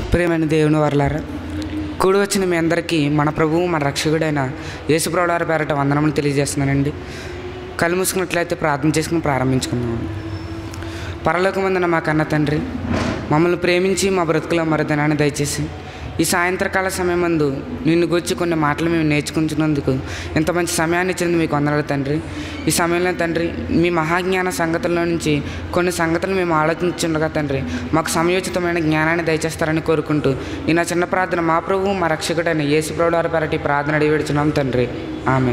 ప్రియమైన దేవుని వర్లారా కూడి వచ్చిన మీ అందరికీ మన ప్రభువు మన రక్షకుడైన యేసుప్రభుల వారి పేరట వందనములు తెలియజేస్తున్నానండి కళ్ళు మూసుకున్నట్లయితే ప్రార్థన చేసుకుని ప్రారంభించుకుందాం పరలోకమందున మా కన్న తండ్రి మమ్మల్ని ప్రేమించి మా బ్రతుకులో మరుదనాన్ని దయచేసి ఈ సాయంత్రకాల సమయం మందు నిన్ను గురించి కొన్ని మాటలు మేము నేర్చుకుంటున్నందుకు ఇంత మంచి సమయాన్ని ఇచ్చినందుకు మీకు వందనాలు తండ్రి ఈ సమయంలో తండ్రి మీ మహాజ్ఞాన సంగతుల్లో నుంచి కొన్ని సంగతులు మేము ఆలోచించుండగా తండ్రి మాకు సమయోచితమైన జ్ఞానాన్ని దయచేస్తారని కోరుకుంటూ ఈ నా చిన్న ప్రార్థన మా ప్రభువు మా రక్షకుడైన యేసు ప్రభుడు వారి పెరటి ప్రార్థన అడిగి విడుచున్నాం తండ్రి ఆమె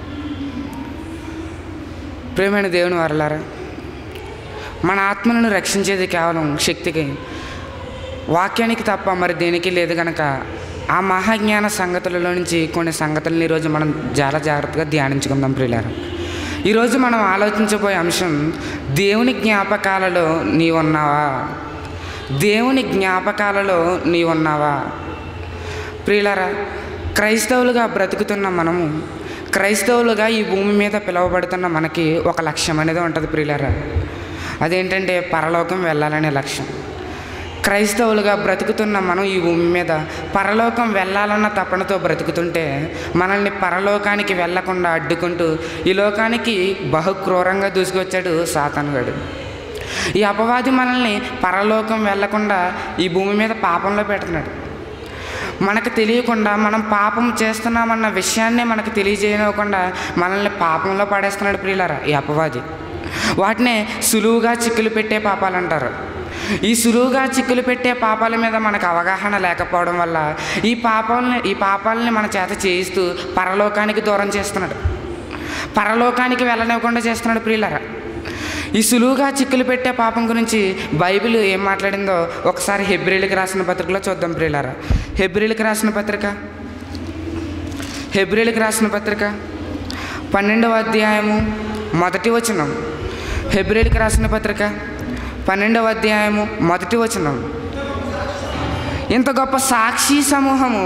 ప్రేమైన దేవుని వారలారా మన ఆత్మలను రక్షించేది కేవలం శక్తికి వాక్యానికి తప్ప మరి దేనికి లేదు కనుక ఆ మహాజ్ఞాన సంగతులలో నుంచి కొన్ని సంగతులను ఈరోజు మనం చాలా జాగ్రత్తగా ధ్యానించుకుందాం ప్రియులారా ఈరోజు మనం ఆలోచించబోయే అంశం దేవుని జ్ఞాపకాలలో నీ ఉన్నావా దేవుని జ్ఞాపకాలలో నీ ఉన్నావా ప్రియులారా క్రైస్తవులుగా బ్రతుకుతున్న మనము క్రైస్తవులుగా ఈ భూమి మీద పిలువబడుతున్న మనకి ఒక లక్ష్యం అనేది ఉంటుంది ప్రియులారా అదేంటంటే పరలోకం వెళ్ళాలనే లక్ష్యం క్రైస్తవులుగా బ్రతుకుతున్న మనం ఈ భూమి మీద పరలోకం వెళ్ళాలన్న తపనతో బ్రతుకుతుంటే మనల్ని పరలోకానికి వెళ్లకుండా అడ్డుకుంటూ ఈ లోకానికి బహు క్రూరంగా దూసుకొచ్చాడు సాతానుగాడు ఈ అపవాది మనల్ని పరలోకం వెళ్లకుండా ఈ భూమి మీద పాపంలో పెడుతున్నాడు మనకు తెలియకుండా మనం పాపం చేస్తున్నామన్న విషయాన్ని మనకు తెలియజేయనివ్వకుండా మనల్ని పాపంలో పడేస్తున్నాడు ప్రియులారా ఈ అపవాది వాటినే సులువుగా చిక్కులు పెట్టే పాపాలు అంటారు ఈ సులువుగా చిక్కులు పెట్టే పాపాల మీద మనకు అవగాహన లేకపోవడం వల్ల ఈ పాపాలని ఈ పాపాలని మన చేత చేయిస్తూ పరలోకానికి దూరం చేస్తున్నాడు పరలోకానికి వెళ్ళనివ్వకుండా చేస్తున్నాడు ప్రియులరా ఈ సులువుగా చిక్కులు పెట్టే పాపం గురించి బైబిల్ ఏం మాట్లాడిందో ఒకసారి హెబ్రిల్కి రాసిన పత్రికలో చూద్దాం ప్రియులారా హెబ్రిల్కి రాసిన పత్రిక హెబ్రిల్కి రాసిన పత్రిక పన్నెండవ అధ్యాయము మొదటి వచనం హెబ్రిల్కి రాసిన పత్రిక పన్నెండవ అధ్యాయము మొదటి వచనం ఇంత గొప్ప సాక్షి సమూహము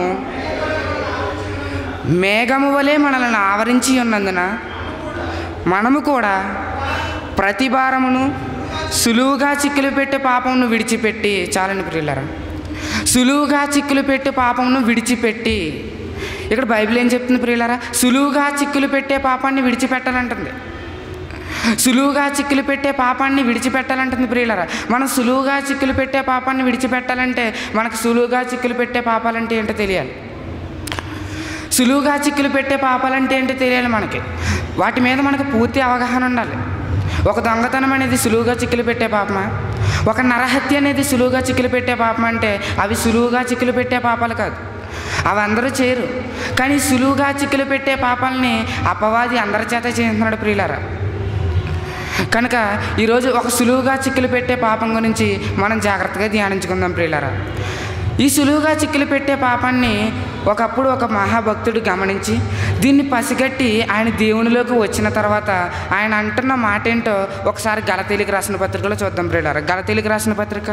మేఘము వలె మనల్ని ఆవరించి ఉన్నందున మనము కూడా ప్రతి భారమును సులువుగా చిక్కులు పెట్టే పాపమును విడిచిపెట్టి చాలని ప్రియులరా సులువుగా చిక్కులు పెట్టే పాపమును విడిచిపెట్టి ఇక్కడ బైబిల్ ఏం చెప్తుంది ప్రియులరా సులువుగా చిక్కులు పెట్టే పాపాన్ని విడిచిపెట్టాలంటుంది సులువుగా చిక్కులు పెట్టే పాపాన్ని విడిచిపెట్టాలంటుంది ప్రియులరా మనం సులువుగా చిక్కులు పెట్టే పాపాన్ని విడిచిపెట్టాలంటే మనకు సులువుగా చిక్కులు పెట్టే పాపాలంటే ఏంటో తెలియాలి సులువుగా చిక్కులు పెట్టే పాపాలంటే ఏంటో తెలియాలి మనకి వాటి మీద మనకు పూర్తి అవగాహన ఉండాలి ఒక దొంగతనం అనేది సులువుగా చిక్కులు పెట్టే పాపమా ఒక నరహత్య అనేది సులువుగా చిక్కులు పెట్టే పాపం అంటే అవి సులువుగా చిక్కులు పెట్టే పాపాలు కాదు అవి అందరూ చేయరు కానీ సులువుగా చిక్కులు పెట్టే పాపాలని అపవాది అందరి చేత చేస్తున్నాడు ప్రియులారా కనుక ఈరోజు ఒక సులువుగా చిక్కులు పెట్టే పాపం గురించి మనం జాగ్రత్తగా ధ్యానించుకుందాం ప్రియులారా ఈ సులువుగా చిక్కులు పెట్టే పాపాన్ని ఒకప్పుడు ఒక మహాభక్తుడు గమనించి దీన్ని పసిగట్టి ఆయన దేవునిలోకి వచ్చిన తర్వాత ఆయన అంటున్న మాట ఏంటో ఒకసారి గలతీలికి రాసిన పత్రికలో చూద్దాం ప్రియులారా గలతీలికి రాసిన పత్రిక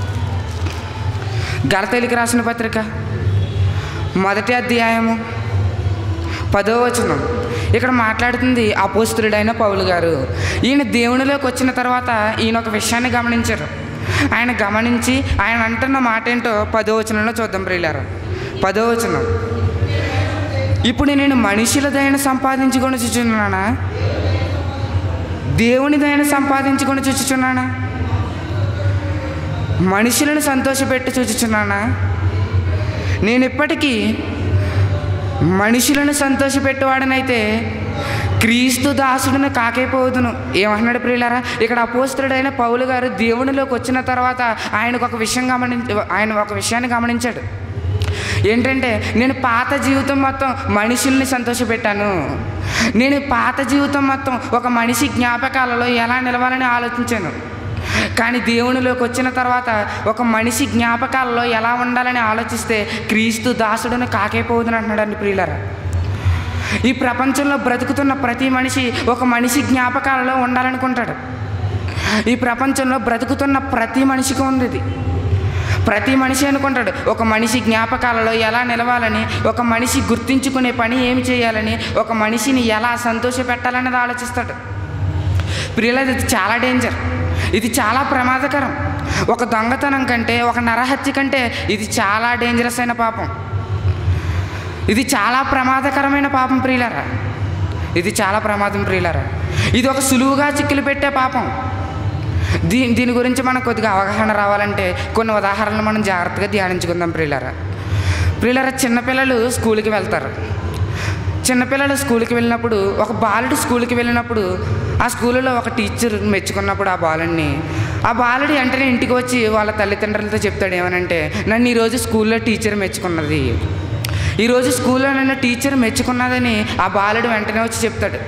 గలతీలికి రాసిన పత్రిక మొదటి అధ్యాయము పదో వచనం ఇక్కడ మాట్లాడుతుంది అపోస్తుడైన పౌలు గారు ఈయన దేవునిలోకి వచ్చిన తర్వాత ఈయన ఒక విషయాన్ని గమనించారు ఆయన గమనించి ఆయన అంటున్న మాట ఏంటో పదో వచనంలో చూద్దాం ప్రియులారా పదో వచనం ఇప్పుడు నేను మనుషులదైన సంపాదించుకొని చూచున్నానా దేవునిదైన సంపాదించుకొని చూచుచున్నానా మనుషులను సంతోషపెట్టి చూచుచున్నానా నేను ఇప్పటికీ మనుషులను సంతోషపెట్టేవాడనైతే క్రీస్తు దాసుడిని కాకైపోదును ఏమంటున్నాడు ప్రియులారా ఇక్కడ అపోస్తుడైన పౌలు గారు దేవునిలోకి వచ్చిన తర్వాత ఆయనకు ఒక విషయం గమనించ ఆయన ఒక విషయాన్ని గమనించాడు ఏంటంటే నేను పాత జీవితం మొత్తం మనుషుల్ని సంతోషపెట్టాను నేను పాత జీవితం మొత్తం ఒక మనిషి జ్ఞాపకాలలో ఎలా నిలవాలని ఆలోచించాను కానీ దేవునిలోకి వచ్చిన తర్వాత ఒక మనిషి జ్ఞాపకాలలో ఎలా ఉండాలని ఆలోచిస్తే క్రీస్తు దాసుడును కాకైపోదును అంటున్నాడండి ప్రియులరా ఈ ప్రపంచంలో బ్రతుకుతున్న ప్రతి మనిషి ఒక మనిషి జ్ఞాపకాలలో ఉండాలనుకుంటాడు ఈ ప్రపంచంలో బ్రతుకుతున్న ప్రతి మనిషికి ఉంది ఇది ప్రతి మనిషి అనుకుంటాడు ఒక మనిషి జ్ఞాపకాలలో ఎలా నిలవాలని ఒక మనిషి గుర్తించుకునే పని ఏమి చేయాలని ఒక మనిషిని ఎలా సంతోషపెట్టాలనేది ఆలోచిస్తాడు ప్రియులది ఇది చాలా డేంజర్ ఇది చాలా ప్రమాదకరం ఒక దొంగతనం కంటే ఒక నరహత్య కంటే ఇది చాలా డేంజరస్ అయిన పాపం ఇది చాలా ప్రమాదకరమైన పాపం ప్రియులరా ఇది చాలా ప్రమాదం ప్రియులరా ఇది ఒక సులువుగా చిక్కులు పెట్టే పాపం దీని దీని గురించి మనకు కొద్దిగా అవగాహన రావాలంటే కొన్ని ఉదాహరణలు మనం జాగ్రత్తగా ధ్యానించుకుందాం ప్రియులరా ప్రియులరా చిన్నపిల్లలు స్కూల్కి వెళ్తారు చిన్నపిల్లలు స్కూల్కి వెళ్ళినప్పుడు ఒక బాలుడు స్కూల్కి వెళ్ళినప్పుడు ఆ స్కూల్లో ఒక టీచర్ మెచ్చుకున్నప్పుడు ఆ బాలుడిని ఆ బాలుడు వెంటనే ఇంటికి వచ్చి వాళ్ళ తల్లిదండ్రులతో చెప్తాడు ఏమనంటే నన్ను ఈరోజు స్కూల్లో టీచర్ మెచ్చుకున్నది ఈరోజు స్కూల్లో నన్ను టీచర్ మెచ్చుకున్నదని ఆ బాలుడు వెంటనే వచ్చి చెప్తాడు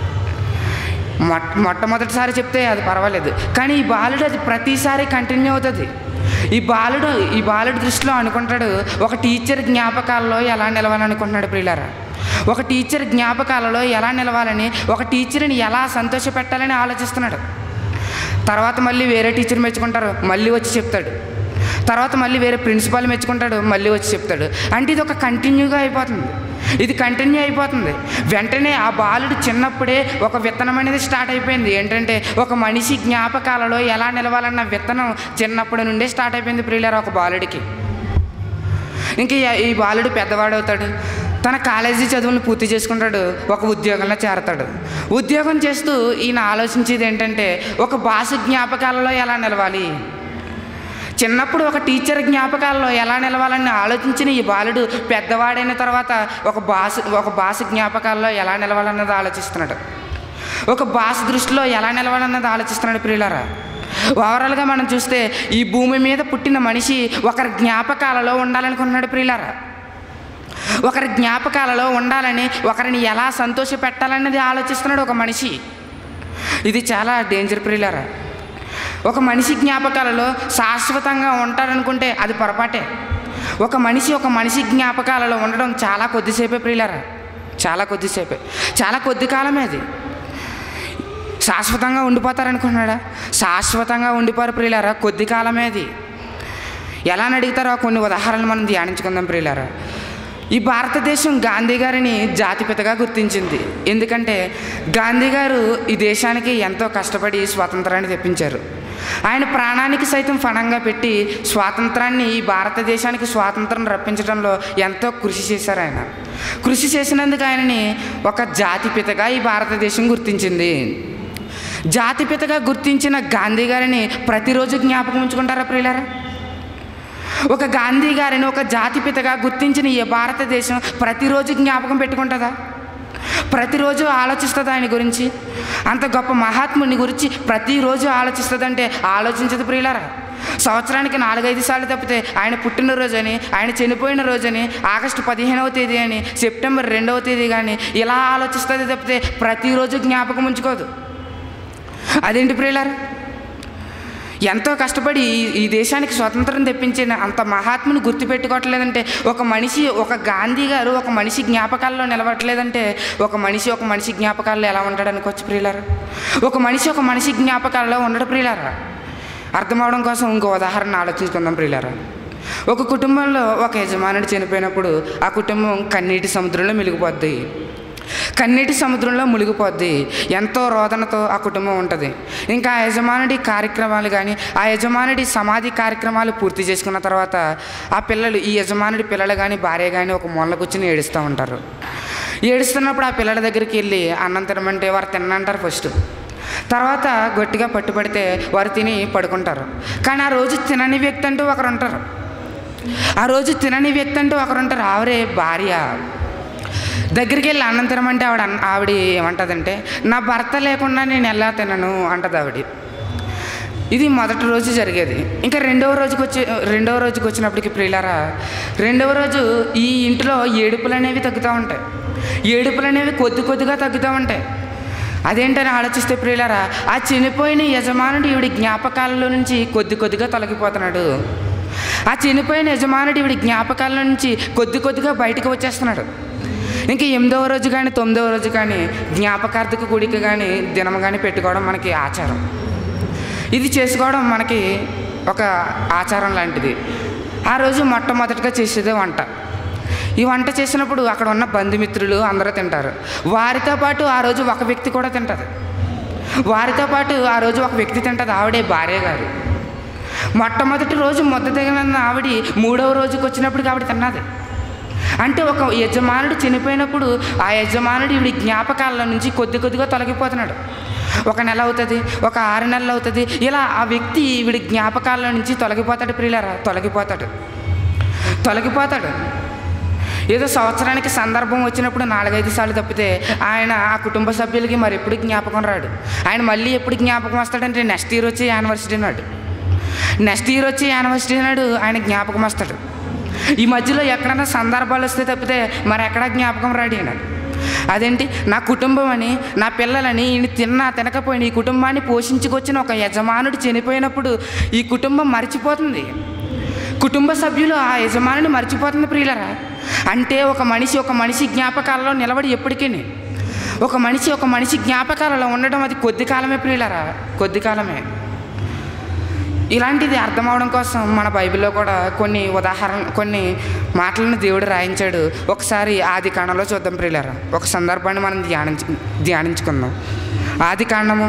మొట్ట మొట్టమొదటిసారి చెప్తే అది పర్వాలేదు కానీ ఈ బాలుడు అది ప్రతిసారి కంటిన్యూ అవుతుంది ఈ బాలుడు ఈ బాలుడు దృష్టిలో అనుకుంటాడు ఒక టీచర్ జ్ఞాపకాల్లో ఎలా నిలవాలనుకుంటున్నాడు ప్రియులారా ఒక టీచర్ జ్ఞాపకాలలో ఎలా నిలవాలని ఒక టీచర్ని ఎలా సంతోషపెట్టాలని ఆలోచిస్తున్నాడు తర్వాత మళ్ళీ వేరే టీచర్ మెచ్చుకుంటారు మళ్ళీ వచ్చి చెప్తాడు తర్వాత మళ్ళీ వేరే ప్రిన్సిపాల్ మెచ్చుకుంటాడు మళ్ళీ వచ్చి చెప్తాడు అంటే ఇది ఒక కంటిన్యూగా అయిపోతుంది ఇది కంటిన్యూ అయిపోతుంది వెంటనే ఆ బాలుడు చిన్నప్పుడే ఒక విత్తనం అనేది స్టార్ట్ అయిపోయింది ఏంటంటే ఒక మనిషి జ్ఞాపకాలలో ఎలా నిలవాలన్న విత్తనం చిన్నప్పటి నుండే స్టార్ట్ అయిపోయింది ప్రియులారా ఒక బాలుడికి ఇంకా ఈ- ఈ బాలుడు పెద్దవాడు అవుతాడు తన కాలేజీ చదువులను పూర్తి చేసుకుంటాడు ఒక ఉద్యోగంలో చేరతాడు ఉద్యోగం చేస్తూ ఈయన ఆలోచించేది ఏంటంటే ఒక భాష జ్ఞాపకాలలో ఎలా నిలవాలి చిన్నప్పుడు ఒక టీచర్ జ్ఞాపకాల్లో ఎలా నిలవాలని ఆలోచించిన ఈ బాలుడు పెద్దవాడైన తర్వాత ఒక భాష ఒక భాష జ్ఞాపకాల్లో ఎలా నిలవాలన్నది ఆలోచిస్తున్నాడు ఒక భాష దృష్టిలో ఎలా నిలవాలన్నది ఆలోచిస్తున్నాడు ప్రియులారా ఓవరాల్గా మనం చూస్తే ఈ భూమి మీద పుట్టిన మనిషి ఒకరి జ్ఞాపకాలలో ఉండాలనుకున్నాడు ప్రియులారా ఒకరి జ్ఞాపకాలలో ఉండాలని ఒకరిని ఎలా సంతోష పెట్టాలన్నది ఆలోచిస్తున్నాడు ఒక మనిషి ఇది చాలా డేంజర్ ప్రియులారా ఒక మనిషి జ్ఞాపకాలలో శాశ్వతంగా ఉంటారనుకుంటే అది పొరపాటే ఒక మనిషి ఒక మనిషి జ్ఞాపకాలలో ఉండడం చాలా కొద్దిసేపే ప్రియులారా చాలా కొద్దిసేపే చాలా కొద్ది కాలమే అది శాశ్వతంగా ఉండిపోతారనుకున్నాడా శాశ్వతంగా ఉండిపోరు ప్రియులారా కొద్ది కాలమే అది ఎలా అని అడుగుతారో కొన్ని ఉదాహరణలు మనం ధ్యానించుకుందాం ప్రియులారా ఈ భారతదేశం గాంధీ గారిని జాతిపితగా గుర్తించింది ఎందుకంటే గాంధీ గారు ఈ దేశానికి ఎంతో కష్టపడి స్వాతంత్రాన్ని తెప్పించారు ఆయన ప్రాణానికి సైతం ఫణంగా పెట్టి స్వాతంత్రాన్ని ఈ భారతదేశానికి స్వాతంత్రం రప్పించడంలో ఎంతో కృషి చేశారు ఆయన కృషి చేసినందుకు ఆయనని ఒక జాతిపితగా ఈ భారతదేశం గుర్తించింది జాతిపితగా గుర్తించిన గాంధీ గారిని ప్రతిరోజు జ్ఞాపకం ఉంచుకుంటారా ప్రియులారా ఒక గాంధీ గారిని ఒక జాతిపితగా గుర్తించిన ఈ భారతదేశం ప్రతిరోజు జ్ఞాపకం పెట్టుకుంటుందా ప్రతిరోజు ఆలోచిస్తుంది ఆయన గురించి అంత గొప్ప మహాత్ముని గురించి ప్రతిరోజు ఆలోచిస్తుందంటే ఆలోచించదు ప్రియులారా సంవత్సరానికి నాలుగైదు సార్లు తప్పితే ఆయన పుట్టినరోజు అని ఆయన చనిపోయిన రోజని ఆగస్టు పదిహేనవ తేదీ అని సెప్టెంబర్ రెండవ తేదీ కానీ ఇలా ఆలోచిస్తుంది తప్పితే ప్రతిరోజు జ్ఞాపకం ఉంచుకోదు అదేంటి ప్రియులారా ఎంతో కష్టపడి ఈ- ఈ దేశానికి స్వతంత్రం తెప్పించిన అంత మహాత్ముని గుర్తుపెట్టుకోవట్లేదంటే ఒక మనిషి ఒక గాంధీ గారు ఒక మనిషి జ్ఞాపకాల్లో నిలవట్లేదంటే ఒక మనిషి ఒక మనిషి జ్ఞాపకాల్లో ఎలా ఉంటాడు అనుకోవచ్చు ప్రియులారా ఒక మనిషి ఒక మనిషి జ్ఞాపకాల్లో ఉండడు ప్రియులారా అర్థమవడం కోసం ఇంకో ఉదాహరణ ఆలోచించుకుందాం ప్రియులారా ఒక కుటుంబంలో ఒక యజమానుడు చనిపోయినప్పుడు ఆ కుటుంబం కన్నీటి సముద్రంలో మిలిగిపోద్ది కన్నీటి సముద్రంలో మునిగిపోద్ది ఎంతో రోదనతో ఆ కుటుంబం ఉంటుంది ఇంకా ఆ యజమానుడి కార్యక్రమాలు కానీ ఆ యజమానుడి సమాధి కార్యక్రమాలు పూర్తి చేసుకున్న తర్వాత ఆ పిల్లలు ఈ యజమానుడి పిల్లలు కానీ భార్య కానీ ఒక మూల కూర్చుని ఏడుస్తూ ఉంటారు ఏడుస్తున్నప్పుడు ఆ పిల్లల దగ్గరికి వెళ్ళి అన్నం తినమంటే వారు తిన్నంటారు ఫస్ట్ తర్వాత గట్టిగా పట్టుబడితే వారు తిని పడుకుంటారు కానీ ఆ రోజు తినని వ్యక్తి అంటూ ఒకరు ఉంటారు ఆ రోజు తినని వ్యక్తి అంటూ ఒకరు ఉంటారు ఆవిడే భార్య దగ్గరికి వెళ్ళి అన్నం తినమంటే ఆవిడ అన్న- ఆవిడ ఏమంటుందంటే నా భర్త లేకుండా నేను ఎలా తినను అంటది ఆవిడ ఇది మొదటి రోజు జరిగేది ఇంకా రెండవ రోజుకి వచ్చి రెండవ రోజుకి వచ్చినప్పటికి ప్రియులారా రెండవ రోజు ఈ ఇంటిలో ఏడుపులు అనేవి తగ్గుతూ ఉంటాయి ఏడుపులు అనేవి కొద్ది కొద్దిగా తగ్గుతూ ఉంటాయి అదేంటని ఆలోచిస్తే ప్రియులారా ఆ చనిపోయిన యజమానుడు ఈవిడి జ్ఞాపకాలలో నుంచి కొద్ది కొద్దిగా తొలగిపోతున్నాడు ఆ చనిపోయిన యజమానుడు ఈవిడి జ్ఞాపకాల నుంచి కొద్ది కొద్దిగా బయటకు వచ్చేస్తున్నాడు ఇంకా ఎనిమిదవ రోజు కానీ తొమ్మిదవ రోజు కానీ జ్ఞాపకార్థక గుడికి కానీ దినం కానీ పెట్టుకోవడం మనకి ఆచారం ఇది చేసుకోవడం మనకి ఒక ఆచారం లాంటిది ఆ రోజు మొట్టమొదటిగా చేసేదే వంట ఈ వంట చేసినప్పుడు అక్కడ ఉన్న బంధుమిత్రులు అందరూ తింటారు వారితో పాటు ఆ రోజు ఒక వ్యక్తి కూడా తింటుంది వారితో పాటు ఆ రోజు ఒక వ్యక్తి తింటుంది ఆవిడే భార్య గారు మొట్టమొదటి రోజు ముద్ద దిగిన ఆవిడ మూడవ రోజుకి వచ్చినప్పుడు ఆవిడ తిన్నది అంటే ఒక యజమానుడు చనిపోయినప్పుడు ఆ యజమానుడు ఈవిడ జ్ఞాపకాల నుంచి కొద్ది కొద్దిగా తొలగిపోతున్నాడు ఒక నెల అవుతుంది ఒక ఆరు నెలలు అవుతుంది ఇలా ఆ వ్యక్తి ఈవిడ జ్ఞాపకాల నుంచి తొలగిపోతాడు ప్రియులారా తొలగిపోతాడు తొలగిపోతాడు ఏదో సంవత్సరానికి సందర్భం వచ్చినప్పుడు నాలుగైదు సార్లు తప్పితే ఆయన ఆ కుటుంబ సభ్యులకి మరి ఎప్పుడు జ్ఞాపకం రాడు ఆయన మళ్ళీ ఎప్పుడు జ్ఞాపకం వస్తాడంటే నెక్స్ట్ ఇయర్ వచ్చి యానివర్సిటీ నాడు నెక్స్ట్ ఇయర్ వచ్చి యానివర్సిటీ నాడు ఆయన జ్ఞాపకం వస్తాడు ఈ మధ్యలో ఎక్కడైనా సందర్భాలు వస్తే తప్పితే మరి ఎక్కడా జ్ఞాపకం రాడు ఈయన అదేంటి నా కుటుంబం అని నా పిల్లలని ఈయన తిన్నా తినకపోయిన ఈ కుటుంబాన్ని పోషించుకొచ్చిన ఒక యజమానుడు చనిపోయినప్పుడు ఈ కుటుంబం మర్చిపోతుంది కుటుంబ సభ్యులు ఆ యజమానిని మర్చిపోతుంది ప్రియులరా అంటే ఒక మనిషి ఒక మనిషి జ్ఞాపకాలలో నిలబడి ఎప్పటికీ ఒక మనిషి ఒక మనిషి జ్ఞాపకాలలో ఉండడం అది కొద్ది కాలమే ప్రియులరా కొద్ది కాలమే ఇలాంటిది అర్థం అవడం కోసం మన బైబిల్లో కూడా కొన్ని ఉదాహరణ కొన్ని మాటలను దేవుడు రాయించాడు ఒకసారి ఆది కాండంలో చూద్దాం ప్రియులరా ఒక సందర్భాన్ని మనం ధ్యానించు ధ్యానించుకుందాం ఆది కాండము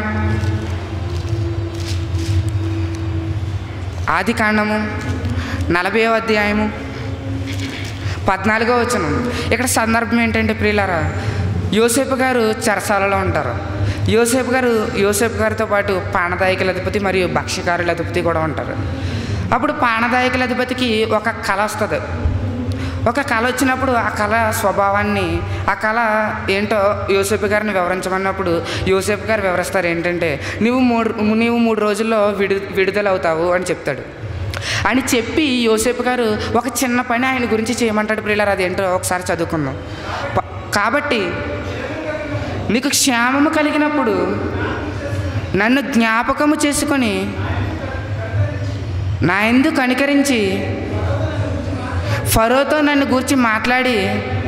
ఆది కాండము నలభై అధ్యాయము పద్నాలుగో వచనం ఇక్కడ సందర్భం ఏంటంటే ప్రియులారా యోసేపు గారు చెరసాలలో ఉంటారు యోసేపు గారు యోసేపు గారితో పాటు పానదాయకుల అధిపతి మరియు భక్ష్యకారుల అధిపతి కూడా ఉంటారు అప్పుడు పానదాయకుల అధిపతికి ఒక కళ వస్తుంది ఒక కళ వచ్చినప్పుడు ఆ కళ స్వభావాన్ని ఆ కళ ఏంటో యోసేపు గారిని వివరించమన్నప్పుడు యోసేపు గారు వివరిస్తారు ఏంటంటే నువ్వు మూడు నీవు మూడు రోజుల్లో విడు విడుదలవుతావు అని చెప్తాడు అని చెప్పి యోసేపు గారు ఒక చిన్న పని ఆయన గురించి చేయమంటాడు ప్రియులారు అదేంటో ఒకసారి చదువుకుందాం ప- కాబట్టి నీకు క్షేమము కలిగినప్పుడు నన్ను జ్ఞాపకము చేసుకొని నా ఎందు కనికరించి ఫరోతో నన్ను గూర్చి మాట్లాడి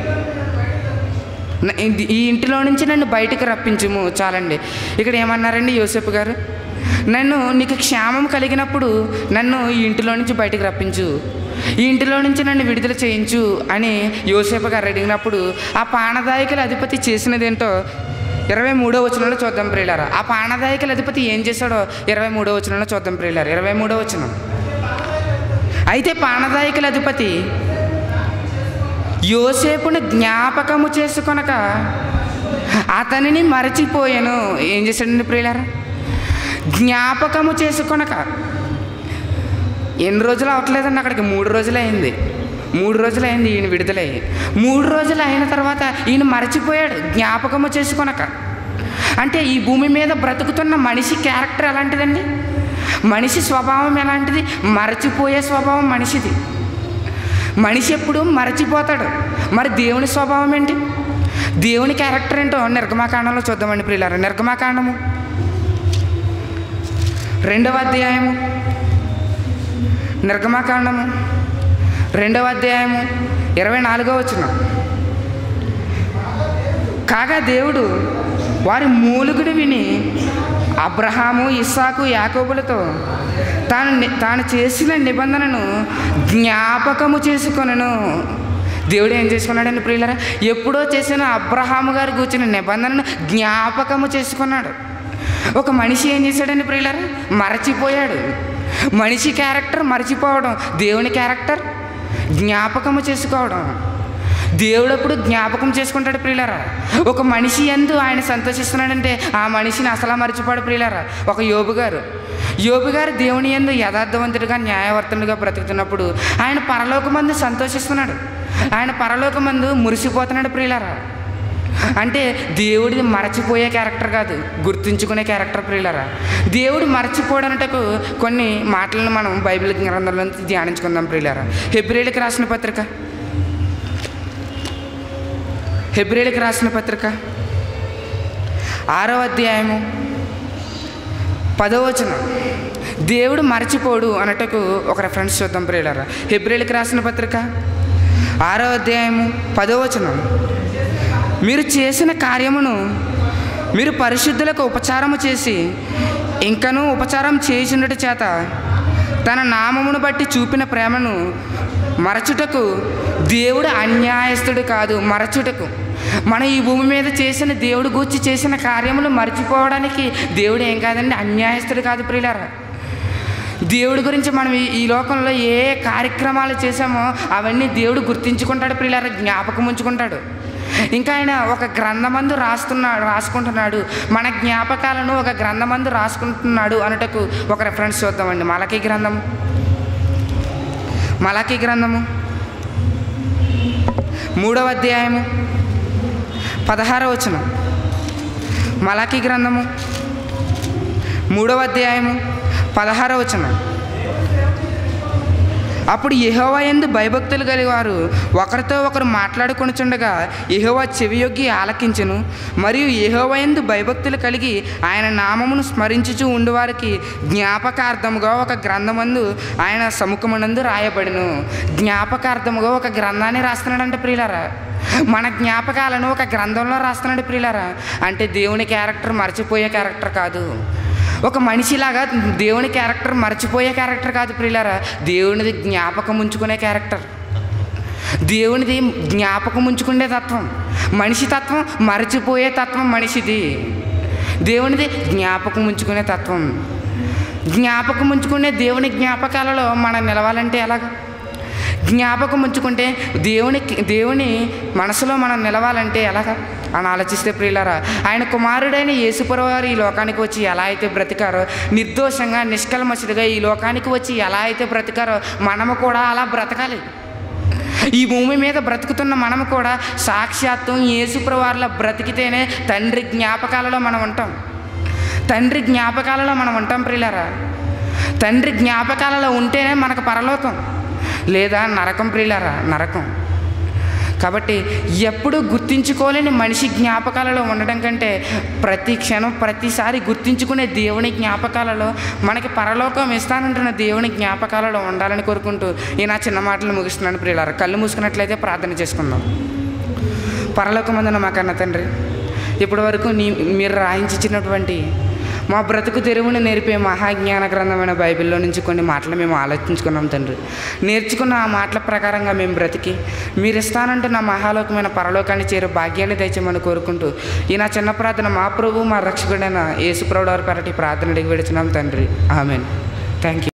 న- ఇది- ఈ ఇంటిలో నుంచి నన్ను బయటకు రప్పించుము చాలండి ఇక్కడ ఏమన్నారండి యోసేపు గారు నన్ను నీకు క్షేమం కలిగినప్పుడు నన్ను ఈ ఇంటిలో నుంచి బయటకు రప్పించు ఈ ఇంటిలో నుంచి నన్ను విడుదల చేయించు అని యోసేపు గారు అడిగినప్పుడు ఆ పానదాయకుల అధిపతి చేసినదేంటో ఇరవై మూడో వచనంలో చూద్దాం ప్రియులారా ఆ పానదాయకుల అధిపతి ఏం చేశాడో ఇరవై మూడో వచనంలో చూద్దాం ప్రియులారా ఇరవై మూడో వచనం అయితే పానదాయకుల అధిపతి యోసేపుని జ్ఞాపకము చేసుకొనక అతనిని మరచిపోయాను ఏం చేశాడండి ప్రియులారా జ్ఞాపకము చేసుకొనక ఎన్ని రోజులు అవట్లేదండి అక్కడికి మూడు రోజులు అయింది మూడు రోజులు అయింది ఈయన విడుదలయ్యి మూడు రోజులు అయిన తర్వాత ఈయన మరచిపోయాడు జ్ఞాపకము చేసుకొనక అంటే ఈ భూమి మీద బ్రతుకుతున్న మనిషి క్యారెక్టర్ ఎలాంటిదండి మనిషి స్వభావం ఎలాంటిది మరచిపోయే స్వభావం మనిషిది మనిషి ఎప్పుడు మరచిపోతాడు మరి దేవుని స్వభావం ఏంటి దేవుని క్యారెక్టర్ ఏంటో నిర్గమాకాండంలో చూద్దామండి ప్రియులారా నిర్గమాకాండము రెండవ అధ్యాయము నిర్గమాకాండము రెండవ అధ్యాయము ఇరవై నాలుగో వచ్చిన కాగా దేవుడు వారి మూలుగుడు విని అబ్రహాము ఇస్సాకు యాకోబులతో తాను ని- తాను చేసిన నిబంధనను జ్ఞాపకము చేసుకొనను దేవుడు ఏం చేసుకున్నాడండి ప్రియులరా ఎప్పుడో చేసిన అబ్రహాము గారు కూర్చున్న నిబంధనను జ్ఞాపకము చేసుకున్నాడు ఒక మనిషి ఏం చేశాడండి ప్రియులరా మరచిపోయాడు మనిషి క్యారెక్టర్ మరచిపోవడం దేవుని క్యారెక్టర్ జ్ఞాపకము చేసుకోవడం దేవుడు ఎప్పుడు జ్ఞాపకం చేసుకుంటాడు ప్రియులారా ఒక మనిషి ఎందు ఆయన సంతోషిస్తున్నాడంటే ఆ మనిషిని అసలు మర్చిపోడు ప్రియులారా ఒక యోబు గారు యోబు గారు దేవుని ఎందు యథార్థవంతుడిగా న్యాయవర్తనుడిగా బ్రతుకుతున్నప్పుడు ఆయన పరలోకమందు సంతోషిస్తున్నాడు ఆయన పరలోకమందు మురిసిపోతున్నాడు ప్రియులారా అంటే దేవుడిది మరచిపోయే క్యారెక్టర్ కాదు గుర్తుంచుకునే క్యారెక్టర్ ప్రియులరా దేవుడు మరచిపోవడానిటకు కొన్ని మాటలను మనం బైబిల్ గ్రంథంలో నుంచి ధ్యానించుకుందాం ప్రియులరా హెబ్రిలకు రాసిన పత్రిక హెబ్రిలకు రాసిన పత్రిక ఆరో అధ్యాయము పదవచనం దేవుడు మరచిపోడు అనటకు ఒక రెఫరెన్స్ చూద్దాం ప్రియులరా హెబ్రిలకు రాసిన పత్రిక ఆరో అధ్యాయము పదవచనం మీరు చేసిన కార్యమును మీరు పరిశుద్ధులకు ఉపచారము చేసి ఇంకనూ ఉపచారం చేయుచుండట చేత తన నామమును బట్టి చూపిన ప్రేమను మరచుటకు దేవుడు అన్యాయస్తుడు కాదు మరచుటకు మన ఈ భూమి మీద చేసిన దేవుడు గూర్చి చేసిన కార్యములు మర్చిపోవడానికి దేవుడు ఏం కాదండి అన్యాయస్తుడు కాదు ప్రియులారా దేవుడి గురించి మనం ఈ- ఈ లోకంలో ఏ కార్యక్రమాలు చేసామో అవన్నీ దేవుడు గుర్తించుకుంటాడు పిల్లల జ్ఞాపకం ఉంచుకుంటాడు ఇంకా ఆయన ఒక గ్రంథమందు రాస్తున్నాడు రాసుకుంటున్నాడు మన జ్ఞాపకాలను ఒక గ్రంథమందు రాసుకుంటున్నాడు అనుటకు ఒక రెఫరెన్స్ చూద్దామండి మలకి గ్రంథము మలకి గ్రంథము మూడవ అధ్యాయము పదహారవ వచనం మలాకి గ్రంథము మూడవ అధ్యాయము పదహారవ వచనం అప్పుడు యెహోవా యందు భయభక్తులు కలివారు ఒకరితో ఒకరు మాట్లాడుకొనుచుండగా యెహోవా చెవియొగ్గి ఆలకించెను మరియు యెహోవా యందు భయభక్తులు కలిగి ఆయన నామమును స్మరించుచు ఉండువారికి జ్ఞాపకార్థముగా ఒక గ్రంథమందు ఆయన సముఖమునందు రాయబడిను జ్ఞాపకార్థముగా ఒక గ్రంథాన్ని రాస్తున్నాడంటే ప్రియులారా మన జ్ఞాపకాలను ఒక గ్రంథంలో రాస్తున్నాడు ప్రియులారా అంటే దేవుని క్యారెక్టర్ మర్చిపోయే క్యారెక్టర్ కాదు ఒక మనిషిలాగా దేవుని క్యారెక్టర్ మర్చిపోయే క్యారెక్టర్ కాదు ప్రియులారా దేవునిది జ్ఞాపకం ఉంచుకునే క్యారెక్టర్ దేవునిది జ్ఞాపకం ఉంచుకునే తత్వం మనిషి తత్వం మర్చిపోయే తత్వం మనిషిది దేవునిది జ్ఞాపకం ఉంచుకునే తత్వం జ్ఞాపకం ఉంచుకునే దేవుని జ్ఞాపకాలలో మనం నిలవాలంటే ఎలాగ జ్ఞాపకం ఉంచుకుంటే దేవుని దేవుని మనసులో మనం నిలవాలంటే ఎలాగా అని ఆలోచిస్తే ప్రియులారా ఆయన కుమారుడైన యేసుప్రవారు ఈ లోకానికి వచ్చి ఎలా అయితే బ్రతికారో నిర్దోషంగా నిష్కల్మషుడిగా ఈ లోకానికి వచ్చి ఎలా అయితే బ్రతికారో మనము కూడా అలా బ్రతకాలి ఈ భూమి మీద బ్రతుకుతున్న మనము కూడా సాక్షాత్తు యేసుప్రవారుల బ్రతికితేనే తండ్రి జ్ఞాపకాలలో మనం ఉంటాం తండ్రి జ్ఞాపకాలలో మనం ఉంటాం ప్రియులారా తండ్రి జ్ఞాపకాలలో ఉంటేనే మనకు పరలోకం లేదా నరకం ప్రియులారా నరకం కాబట్టి ఎప్పుడు గుర్తించుకోలేని మనిషి జ్ఞాపకాలలో ఉండడం కంటే ప్రతి క్షణం ప్రతిసారి గుర్తించుకునే దేవుని జ్ఞాపకాలలో మనకి పరలోకం ఇస్తానంటున్న దేవుని జ్ఞాపకాలలో ఉండాలని కోరుకుంటూ ఈ నా చిన్న మాటలు ముగిస్తున్నాను ప్రియులారా కళ్ళు మూసుకున్నట్లయితే ప్రార్థన చేసుకుందాం పరలోకమందున మా కన్న తండ్రి ఇప్పటి వరకు నీ మీరు రాయించినటువంటి మా బ్రతుకు తెరువుని నేర్పే మహాజ్ఞాన గ్రంథమైన బైబిల్లో నుంచి కొన్ని మాటలు మేము ఆలోచించుకున్నాం తండ్రి నేర్చుకున్న ఆ మాటల ప్రకారంగా మేము బ్రతికి మీరు ఇస్తానంటే నా మహాలోకమైన పరలోకాన్ని చేరే భాగ్యాన్ని దయచేయమని కోరుకుంటూ ఈ నా చిన్న ప్రార్థన మా ప్రభు మా రక్షకుడైన యేసు ప్రభుడు వారి పెరటి ప్రార్థన అడిగి విడుచున్నాం తండ్రి ఆమెన్ థ్యాంక్ యూ